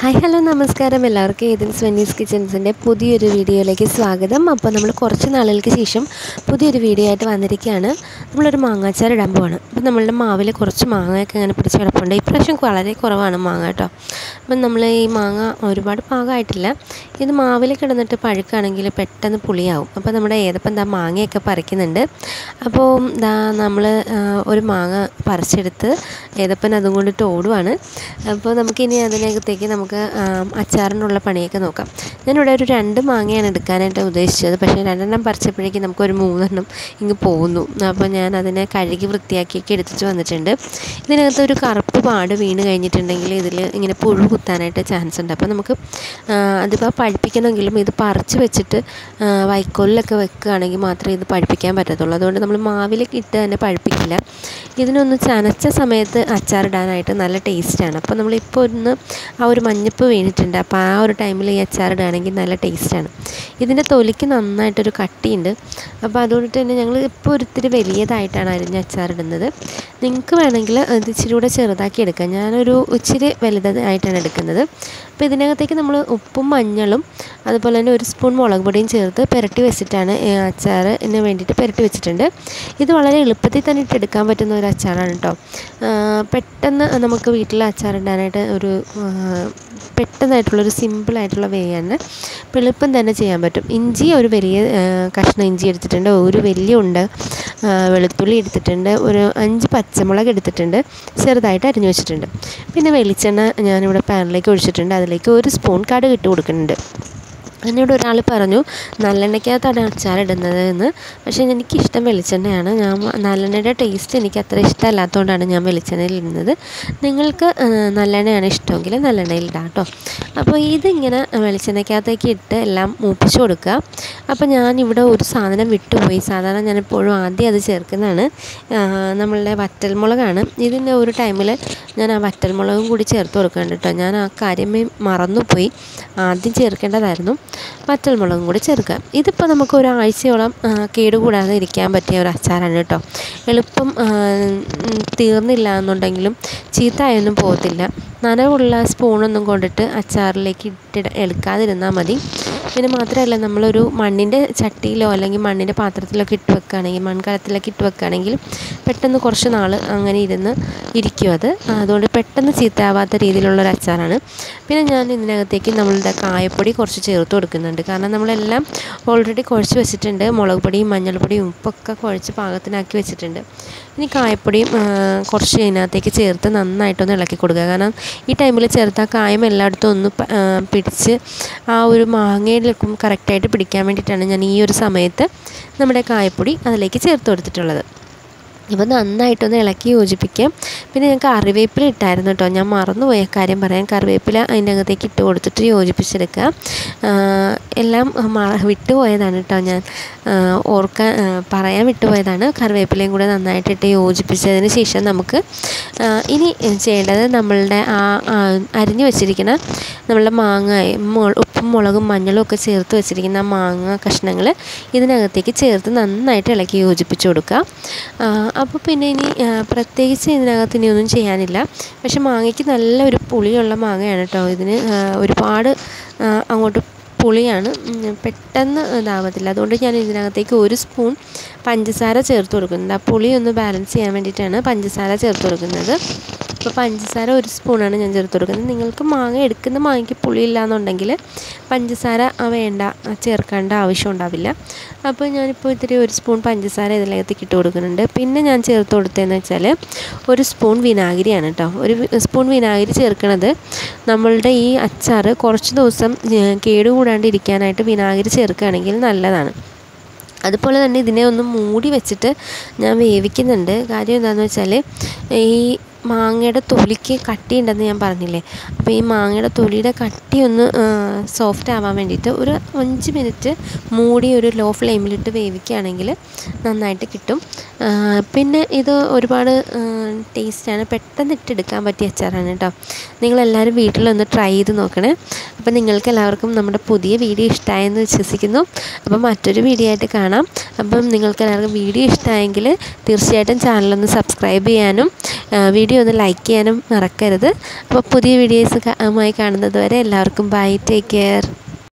hi hello നമസ്കാരം എല്ലാവർക്കും Athens Venice കിച്ചൻസിൻ്റെ പുതിയൊരു വീഡിയോയിലേക്ക് സ്വാഗതം അപ്പോൾ നമ്മൾ കുറച്ച് നാളുകൾക്ക് ശേഷം പുതിയൊരു വീഡിയോ ആയിട്ട് വന്നിരിക്കുകയാണ് നമ്മളൊരു മാങ്ങാച്ചാർ ഇടാൻ പോവാണ് അപ്പോൾ നമ്മളുടെ മാവിൽ കുറച്ച് മാങ്ങയൊക്കെ ഇങ്ങനെ പിടിച്ച് കിടപ്പുണ്ട് ഇപ്രാവശ്യം വളരെ കുറവാണ് മാങ്ങ കേട്ടോ അപ്പം നമ്മൾ ഈ മാങ്ങ ഒരുപാട് പാകമായിട്ടില്ല ഇത് മാവിൽ കിടന്നിട്ട് പഴുക്കാണെങ്കിൽ പെട്ടെന്ന് പുളിയാവും അപ്പോൾ നമ്മുടെ ഏതപ്പം എന്താ മാങ്ങയൊക്കെ പറിക്കുന്നുണ്ട് അപ്പോൾ ദാ നമ്മൾ ഒരു മാങ്ങ പറിച്ചെടുത്ത് ഏതപ്പൻ അതും കൊണ്ടിട്ട് ഓടുവാണ് അപ്പോൾ നമുക്കിനി അതിനകത്തേക്ക് നമുക്ക് അച്ചാറിനുള്ള പണിയൊക്കെ നോക്കാം ഞാനിവിടെ ഒരു രണ്ട് മാങ്ങയാണ് എടുക്കാനായിട്ട് ഉദ്ദേശിച്ചത് പക്ഷേ രണ്ടെണ്ണം പറിച്ചപ്പോഴേക്കും നമുക്കൊരു മൂന്നെണ്ണം ഇങ്ങ് പോകുന്നു അപ്പോൾ ഞാൻ അതിനെ കഴുകി വൃത്തിയാക്കിയൊക്കെ എടുത്തിട്ട് വന്നിട്ടുണ്ട് ഇതിനകത്ത് ഒരു കറുപ്പ് പാട് വീണ് കഴിഞ്ഞിട്ടുണ്ടെങ്കിൽ ഇതിൽ ഇങ്ങനെ പുഴു കുത്താനായിട്ട് ചാൻസ് ഉണ്ട് അപ്പോൾ നമുക്ക് അതിപ്പോൾ പഴുപ്പിക്കണമെങ്കിലും ഇത് പറിച്ച് വെച്ചിട്ട് വൈക്കോലിലൊക്കെ വെക്കുകയാണെങ്കിൽ മാത്രമേ ഇത് പഴുപ്പിക്കാൻ പറ്റത്തുള്ളൂ അതുകൊണ്ട് നമ്മൾ മാവിലേക്ക് ഇട്ട് തന്നെ പഴുപ്പിക്കില്ല ഇതിനൊന്ന് ചനച്ച സമയത്ത് അച്ചാറിടാനായിട്ട് നല്ല ടേസ്റ്റാണ് അപ്പോൾ നമ്മളിപ്പോൾ ഒന്ന് ആ ഒരു മഞ്ഞപ്പ് വീണിട്ടുണ്ട് അപ്പോൾ ആ ഒരു ടൈമിൽ ഈ അച്ചാറിടുകയാണെങ്കിൽ നല്ല ടേസ്റ്റാണ് ഇതിൻ്റെ തൊലിക്ക് നന്നായിട്ടൊരു കട്ടിയുണ്ട് അപ്പോൾ അതുകൊണ്ട് തന്നെ ഞങ്ങൾ ഇപ്പോൾ ഒരിത്തിരി വലിയതായിട്ടാണ് അരിഞ്ഞ് അച്ചാറിടുന്നത് നിങ്ങൾക്ക് വേണമെങ്കിൽ ഇത് ഇച്ചിരി കൂടെ ചെറുതാക്കി എടുക്കാം ഞാനൊരു ഇച്ചിരി വലുതായിട്ടാണ് എടുക്കുന്നത് അപ്പോൾ ഇതിനകത്തേക്ക് നമ്മൾ ഉപ്പും മഞ്ഞളും അതുപോലെ തന്നെ ഒരു സ്പൂൺ മുളക് പൊടിയും ചേർത്ത് പുരട്ടി വെച്ചിട്ടാണ് അച്ചാറിന് വേണ്ടിയിട്ട് പുരട്ടി വെച്ചിട്ടുണ്ട് ഇത് വളരെ എളുപ്പത്തിൽ തന്നെ ഇട്ടെടുക്കാൻ പറ്റുന്ന ഒരു അച്ചാറാണ് കേട്ടോ പെട്ടെന്ന് നമുക്ക് വീട്ടിൽ അച്ചാറിടാനായിട്ട് ഒരു പെട്ടെന്നായിട്ടുള്ളൊരു സിമ്പിളായിട്ടുള്ള വേ ആണ് അപ്പോൾ എളുപ്പം തന്നെ ചെയ്യാൻ പറ്റും ഇഞ്ചി ഒരു വലിയ കഷ്ണം ഇഞ്ചി എടുത്തിട്ടുണ്ട് ഒരു വലിയ ഉണ്ട് വെളുത്തുള്ളി എടുത്തിട്ടുണ്ട് ഒരു അഞ്ച് പച്ചമുളക് എടുത്തിട്ടുണ്ട് ചെറുതായിട്ട് അരിഞ്ഞു വെച്ചിട്ടുണ്ട് പിന്നെ വെളിച്ചെണ്ണ ഞാനിവിടെ പാനിലേക്ക് ഒഴിച്ചിട്ടുണ്ട് അതിലേക്ക് ഒരു സ്പൂൺ കടുക് ഇട്ട് കൊടുക്കുന്നുണ്ട് എന്നോട് ഒരാൾ പറഞ്ഞു നല്ലെണ്ണയ്ക്കകത്താണ് അച്ചാറിടുന്നത് എന്ന് പക്ഷേ എനിക്കിഷ്ടം വെളിച്ചെണ്ണയാണ് ഞാൻ നല്ലെണ്ണയുടെ ടേസ്റ്റ് എനിക്ക് അത്ര ഇഷ്ടമല്ലാത്തതുകൊണ്ടാണ് ഞാൻ വെളിച്ചെണ്ണയിൽ ഇടുന്നത് നിങ്ങൾക്ക് നല്ലെണ്ണയാണ് ഇഷ്ടമെങ്കിൽ നല്ലെണ്ണയിൽ ഇടാം കേട്ടോ അപ്പോൾ ഇതിങ്ങനെ വെളിച്ചെണ്ണയ്ക്കകത്തേക്ക് ഇട്ട് എല്ലാം മൂപ്പിച്ച് കൊടുക്കുക അപ്പോൾ ഞാനിവിടെ ഒരു സാധനം വിട്ടുപോയി സാധാരണ ഞാൻ എപ്പോഴും ആദ്യം അത് ചേർക്കുന്നതാണ് നമ്മളുടെ വറ്റൽമുളകാണ് ഇതിൻ്റെ ഒരു ടൈമിൽ ഞാൻ ആ വറ്റൽമുളകും കൂടി ചേർത്ത് കൊടുക്കുന്നുണ്ട് കേട്ടോ ഞാൻ ആ കാര്യമേ മറന്നുപോയി ആദ്യം ചേർക്കേണ്ടതായിരുന്നു വറ്റൽമുളകും കൂടി ചേർക്കുക ഇതിപ്പോൾ നമുക്ക് ഒരാഴ്ചയോളം കേടുകൂടാതെ ഇരിക്കാൻ പറ്റിയ ഒരു അച്ചാറാണ് കേട്ടോ എളുപ്പം തീർന്നില്ല എന്നുണ്ടെങ്കിലും ചീത്തയൊന്നും പോകത്തില്ല നനവുള്ള സ്പൂണൊന്നും കൊണ്ടിട്ട് അച്ചാറിലേക്ക് ഇട്ടിട എടുക്കാതിരുന്നാൽ മതി പിന്നെ മാത്രമല്ല നമ്മളൊരു മണ്ണിൻ്റെ ചട്ടിയിലോ അല്ലെങ്കിൽ മണ്ണിൻ്റെ പാത്രത്തിലൊക്കെ ഇട്ട് വെക്കുകയാണെങ്കിൽ മൺകലത്തിലൊക്കെ ഇട്ട് വെക്കുകയാണെങ്കിൽ പെട്ടെന്ന് കുറച്ച് നാൾ അങ്ങനെ ഇരുന്ന് ഇരിക്കും അത് അതുകൊണ്ട് പെട്ടെന്ന് ചീത്തയാവാത്ത രീതിയിലുള്ളൊരു അച്ചാറാണ് പിന്നെ ഞാൻ ഇതിനകത്തേക്ക് നമ്മളുടെ കായപ്പൊടി കുറച്ച് ചേർത്ത് കൊടുക്കുന്നുണ്ട് കാരണം നമ്മളെല്ലാം ഓൾറെഡി കുഴച്ച് വെച്ചിട്ടുണ്ട് മുളക് പൊടിയും മഞ്ഞൾപ്പൊടിയും ഉപ്പൊക്കെ കുഴച്ച് പാകത്തിനാക്കി വെച്ചിട്ടുണ്ട് ഇനി കായപ്പൊടിയും കുറച്ച് ഇതിനകത്തേക്ക് ചേർത്ത് നന്നായിട്ടൊന്ന് ഇളക്കി കൊടുക്കുക കാരണം ഈ ടൈമിൽ ചേർത്ത കായം എല്ലായിടത്തും ഒന്ന് പിടിച്ച് ആ ഒരു മാങ്ങയിലേക്കും കറക്റ്റായിട്ട് പിടിക്കാൻ വേണ്ടിയിട്ടാണ് ഞാൻ ഈ ഒരു സമയത്ത് നമ്മുടെ കായപ്പൊടി അതിലേക്ക് ചേർത്ത് കൊടുത്തിട്ടുള്ളത് ഇപ്പോൾ നന്നായിട്ടൊന്ന് ഇളക്കി യോജിപ്പിക്കാം പിന്നെ ഞാൻ കറിവേപ്പില ഇട്ടായിരുന്നു കേട്ടോ ഞാൻ മറന്നുപോയ കാര്യം പറയാം കറിവേപ്പില അതിൻ്റെ അകത്തേക്ക് ഇട്ട് കൊടുത്തിട്ട് യോജിപ്പിച്ചെടുക്കുക എല്ലാം വിട്ടുപോയതാണ് കേട്ടോ ഞാൻ ഓർക്കാൻ പറയാൻ വിട്ടുപോയതാണ് കറിവേപ്പിലയും കൂടെ നന്നായിട്ടിട്ട് യോജിപ്പിച്ചതിന് ശേഷം നമുക്ക് ഇനി ചെയ്യേണ്ടത് നമ്മളുടെ ആ അരിഞ്ഞു വെച്ചിരിക്കുന്ന നമ്മളുടെ മാങ്ങ ഉപ്പും മുളകും മഞ്ഞളും ഒക്കെ ചേർത്ത് വെച്ചിരിക്കുന്ന ആ മാങ്ങ കഷ്ണങ്ങൾ ഇതിനകത്തേക്ക് ചേർത്ത് നന്നായിട്ട് ഇളക്കി യോജിപ്പിച്ച് കൊടുക്കുക അപ്പോൾ പിന്നെ ഇനി പ്രത്യേകിച്ച് ഇതിനകത്ത് ഇനി ഒന്നും ചെയ്യാനില്ല പക്ഷെ മാങ്ങയ്ക്ക് നല്ല ഒരു പുളിയുള്ള മാങ്ങയാണ് കേട്ടോ ഇതിന് ഒരുപാട് അങ്ങോട്ട് പുളിയാണ് പെട്ടെന്ന് ഇതാവത്തില്ല അതുകൊണ്ട് ഞാൻ ഇതിനകത്തേക്ക് ഒരു സ്പൂൺ പഞ്ചസാര ചേർത്ത് കൊടുക്കുന്നുണ്ട് ആ പുളി ഒന്ന് ബാലൻസ് ചെയ്യാൻ വേണ്ടിയിട്ടാണ് പഞ്ചസാര ചേർത്ത് കൊടുക്കുന്നത് അപ്പോൾ പഞ്ചസാര ഒരു സ്പൂണാണ് ഞാൻ ചേർത്ത് കൊടുക്കുന്നത് നിങ്ങൾക്ക് മാങ്ങ എടുക്കുന്ന മാങ്ങയ്ക്ക് പുളി ഇല്ലയെന്നുണ്ടെങ്കിൽ പഞ്ചസാര വേണ്ട ചേർക്കേണ്ട ആവശ്യം ഉണ്ടാവില്ല അപ്പോൾ ഞാനിപ്പോൾ ഇത്തിരി ഒരു സ്പൂൺ പഞ്ചസാര ഇതിനകത്തേക്ക് ഇട്ട് കൊടുക്കുന്നുണ്ട് പിന്നെ ഞാൻ ചേർത്ത് കൊടുത്തതെന്ന് വെച്ചാൽ ഒരു സ്പൂൺ വിനാഗിരിയാണ് കേട്ടോ ഒരു സ്പൂൺ വിനാഗിരി ചേർക്കണത് നമ്മളുടെ ഈ അച്ചാർ കുറച്ച് ദിവസം കേടുകൂടാണ്ട് ഇരിക്കാനായിട്ട് വിനാഗിരി ചേർക്കുകയാണെങ്കിൽ നല്ലതാണ് അതുപോലെ തന്നെ ഇതിനെ ഒന്ന് മൂടി വെച്ചിട്ട് ഞാൻ വേവിക്കുന്നുണ്ട് കാര്യം എന്താണെന്ന് വെച്ചാൽ ഈ മാങ്ങയുടെ തൊലിക്ക് കട്ടിയുണ്ടെന്ന് ഞാൻ പറഞ്ഞില്ലേ അപ്പോൾ ഈ മാങ്ങയുടെ തൊലിയുടെ കട്ടി ഒന്ന് സോഫ്റ്റ് ആവാൻ വേണ്ടിയിട്ട് ഒരു അഞ്ച് മിനിറ്റ് മൂടി ഒരു ലോ ഫ്ലെയിമിലിട്ട് വേവിക്കുകയാണെങ്കിൽ നന്നായിട്ട് കിട്ടും പിന്നെ ഇത് ഒരുപാട് ടേസ്റ്റാണ് പെട്ടെന്ന് ഇട്ടെടുക്കാൻ പറ്റിയ അച്ചാറാണ് കേട്ടോ നിങ്ങളെല്ലാവരും വീട്ടിലൊന്ന് ട്രൈ ചെയ്ത് നോക്കണേ അപ്പോൾ നിങ്ങൾക്ക് എല്ലാവർക്കും നമ്മുടെ പുതിയ വീഡിയോ ഇഷ്ടമായെന്ന് വിശ്വസിക്കുന്നു അപ്പം മറ്റൊരു വീഡിയോ ആയിട്ട് കാണാം അപ്പം നിങ്ങൾക്ക് എല്ലാവർക്കും വീഡിയോ ഇഷ്ടമായെങ്കിൽ തീർച്ചയായിട്ടും ചാനലൊന്ന് സബ്സ്ക്രൈബ് ചെയ്യാനും വീഡിയോ ഒന്ന് ലൈക്ക് ചെയ്യാനും മറക്കരുത് അപ്പോൾ പുതിയ വീഡിയോസ് മായി കാണുന്നത് വരെ എല്ലാവർക്കും ബൈ ടേക്ക് കെയർ